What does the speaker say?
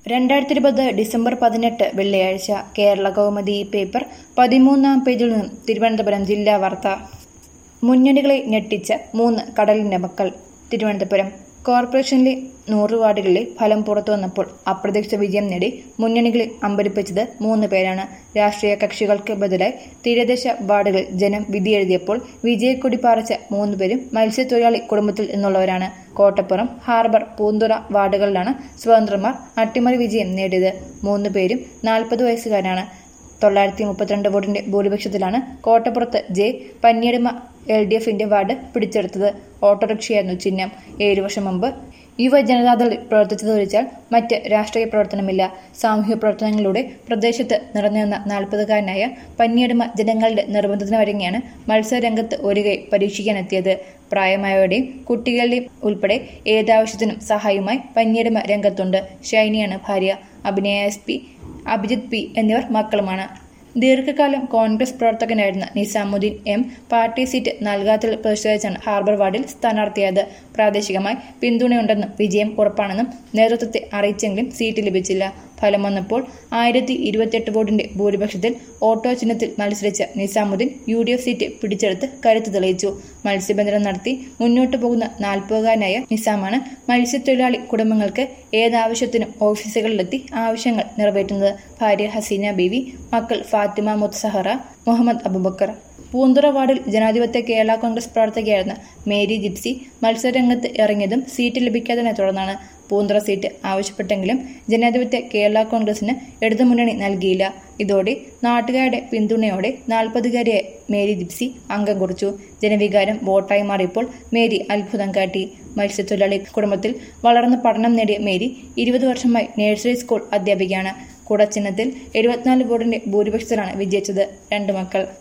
രണ്ടായിരത്തി ഇരുപത് ഡിസംബർ പതിനെട്ട് വെള്ളിയാഴ്ച കേരള കൗമുദി പേപ്പർ പതിമൂന്നാം പേജിൽ നിന്നും തിരുവനന്തപുരം ജില്ലാ വാർത്ത മുന്നണികളെ ഞെട്ടിച്ച മൂന്ന് കടലിന്റെ മക്കൾ തിരുവനന്തപുരം കോർപ്പറേഷനിലെ നൂറ് വാർഡുകളിലെ ഫലം പുറത്തു വന്നപ്പോൾ അപ്രതീക്ഷിത വിജയം നേടി മുന്നണികളിൽ അമ്പരിപ്പിച്ചത് മൂന്ന് പേരാണ് രാഷ്ട്രീയ കക്ഷികൾക്ക് ബദലായി തീരദേശ വാർഡുകളിൽ ജനം വിധിയെഴുതിയപ്പോൾ വിജയക്കൊടി പാറിച്ച മൂന്ന് പേരും മത്സ്യത്തൊഴിലാളി കുടുംബത്തിൽ നിന്നുള്ളവരാണ് കോട്ടപ്പുറം ഹാർബർ പൂന്തുറ വാർഡുകളിലാണ് സ്വതന്ത്രന്മാർ അട്ടിമറി വിജയം നേടിയത് മൂന്ന് പേരും നാൽപ്പത് വയസ്സുകാരാണ് തൊള്ളായിരത്തി മുപ്പത്തിരണ്ട് വോട്ടിന്റെ ഭൂരിപക്ഷത്തിലാണ് കോട്ടപ്പുറത്ത് ജെ പന്നിയടിമ എൽ ഡി എഫിന്റെ വാർഡ് പിടിച്ചെടുത്തത് ഓട്ടോറിക്ഷയായിരുന്നു ചിഹ്നം ഏഴു വർഷം മുമ്പ് യുവജനതാദൾ പ്രവർത്തിച്ചതൊഴിച്ചാൽ മറ്റ് രാഷ്ട്രീയ പ്രവർത്തനമില്ല സാമൂഹ്യ പ്രവർത്തനങ്ങളിലൂടെ പ്രദേശത്ത് നിറഞ്ഞുനിന്ന നാൽപ്പതുകാരനായ പന്നിയടിമ ജനങ്ങളുടെ നിർബന്ധത്തിന് വഴങ്ങിയാണ് മത്സരരംഗത്ത് ഒരു കൈ പരീക്ഷിക്കാനെത്തിയത് പ്രായമായവരുടെയും കുട്ടികളുടെയും ഉൾപ്പെടെ ഏതാവശ്യത്തിനും സഹായവുമായി പന്നിയടിമ രംഗത്തുണ്ട് ഷൈനിയാണ് ഭാര്യ അഭിനയ എസ് പി അഭിജിത് പി എന്നിവർ മക്കളുമാണ് ദീർഘകാലം കോൺഗ്രസ് പ്രവർത്തകനായിരുന്ന നിസാമുദ്ദീൻ എം പാർട്ടി സീറ്റ് നൽകാത്തതിൽ പ്രതിഷേധിച്ചാണ് ഹാർബർ വാർഡിൽ സ്ഥാനാർത്ഥിയായത് പ്രാദേശികമായി പിന്തുണയുണ്ടെന്നും വിജയം ഉറപ്പാണെന്നും നേതൃത്വത്തെ അറിയിച്ചെങ്കിലും സീറ്റ് ലഭിച്ചില്ല ഫലം വന്നപ്പോൾ ആയിരത്തി ഇരുപത്തിയെട്ട് വോട്ടിന്റെ ഭൂരിപക്ഷത്തിൽ ഓട്ടോ ചിഹ്നത്തിൽ മത്സരിച്ച Nizamuddin U D F seat പിടിച്ചെടുത്ത് കരുത്ത് തെളിയിച്ചു മത്സ്യബന്ധനം നടത്തി മുന്നോട്ടു പോകുന്ന നാൽപ്പതുകാരനായ നിസാമാണ് മത്സ്യത്തൊഴിലാളി കുടുംബങ്ങൾക്ക് ഏതാവശ്യത്തിനും ഓഫീസുകളിലെത്തി ആവശ്യങ്ങൾ നിറവേറ്റുന്നത് ഭാര്യ ഹസീന ബീവി മക്കൾ ഫാത്തിമ മുത്സഹറ മുഹമ്മദ് അബുബക്കർ പൂന്തുറ വാർഡിൽ ജനാധിപത്യ കേരള കോൺഗ്രസ് പ്രവർത്തകയായിരുന്ന മേരി ജിപ്സി മത്സരരംഗത്ത് ഇറങ്ങിയതും സീറ്റ് ലഭിക്കാത്തതിനെ തുടർന്നാണ് പൂന്തുറ സീറ്റ് ആവശ്യപ്പെട്ടെങ്കിലും ജനാധിപത്യ കേരള കോൺഗ്രസിന് ഇടതുമുന്നണി നൽകിയില്ല ഇതോടെ നാട്ടുകാരുടെ പിന്തുണയോടെ നാൽപ്പതുകാരിയായ മേരി ജിപ്സി അംഗം കുറിച്ചു ജനവികാരം വോട്ടായി മാറിയപ്പോൾ മേരി അത്ഭുതം കാട്ടി മത്സ്യത്തൊഴിലാളി കുടുംബത്തിൽ വളർന്ന് പഠനം നേടിയ മേരി ഇരുപത് വർഷമായി നഴ്സറി സ്കൂൾ അധ്യാപികയാണ് കുടച്ചിഹ്നത്തിൽ എഴുപത്തിനാല് വോട്ടിന്റെ ഭൂരിപക്ഷത്തിലാണ് വിജയിച്ചത് രണ്ട് മക്കൾ